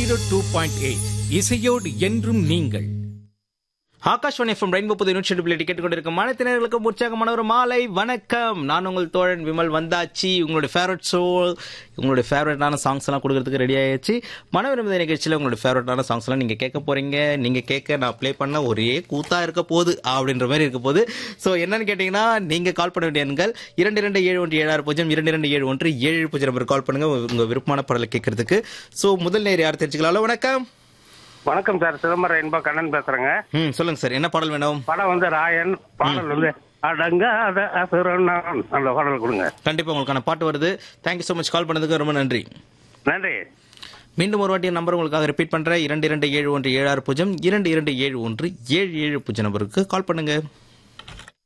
Zero two point eight இசையோடு என்றும் நீங்கள் ஆகாஷ்வாணி எஃப்எம் ரெயின்போ புது நூற்றி பிள்ளை கேட்டுக் கொண்டிருக்கும் அனைத்தினர்களுக்கும் உற்சாகமான ஒரு மாலை வணக்கம் நான் உங்கள் தோழன் விமல் வந்தாச்சு உங்களுடைய ஃபேவரட் ஷோ உங்களுடைய ஃபேவரட்டான சாங்ஸ் எல்லாம் கொடுக்கறதுக்கு ரெடி ஆயாச்சு மனவிரும்புத நிகழ்ச்சியில் உங்களுடைய ஃபேவரட்டான சாங்ஸ் எல்லாம் நீங்க கேட்க போறீங்க நீங்க கேட்க நான் ப்ளே பண்ண ஒரே கூத்தா இருக்க போகுது அப்படின்ற மாதிரி இருக்க போகுது ஸோ என்னன்னு கேட்டீங்கன்னா நீங்க கால் பண்ண வேண்டிய எண்கள் இரண்டு இரண்டு ஏழு ஒன்று ஏழாறு பூஜ்ஜியம் இரண்டு இரண்டு ஏழு ஒன்று ஏழு பூஜ்ஜியம் நம்பர் கால் பண்ணுங்க உங்க விருப்பமான பாடலை கேட்கறதுக்கு ஸோ முதல் நேர் யார் தெரிஞ்சுக்கலாம் ஹலோ, வணக்கம் வணக்கம் சார் சிதம்பரம் என்பா கண்ணன் பேசுறேங்க ம் சொல்லுங்க சார் என்ன பாடல் வேணும் படம் வந்து ராயன் பாடல் வந்து அடங்காத அசுரன் நான். அந்த பாடல் கொடுங்க கண்டிப்பா உங்களுக்கான பாட்டு வருது தேங்க்யூ ஸோ மச் கால் பண்ணதுக்கு ரொம்ப நன்றி நன்றி மீண்டும் ஒரு வாட்டி நம்பர் உங்களுக்காக ரிப்பீட் பண்றேன் இரண்டு இரண்டு ஏழு ஒன்று ஏழு ஆறு பூஜ்ஜியம் இரண்டு இரண்டு ஏழு ஒன்று ஏழு ஏழு பூஜ்ஜியம் நம்பருக்கு கால் பண்ணுங்க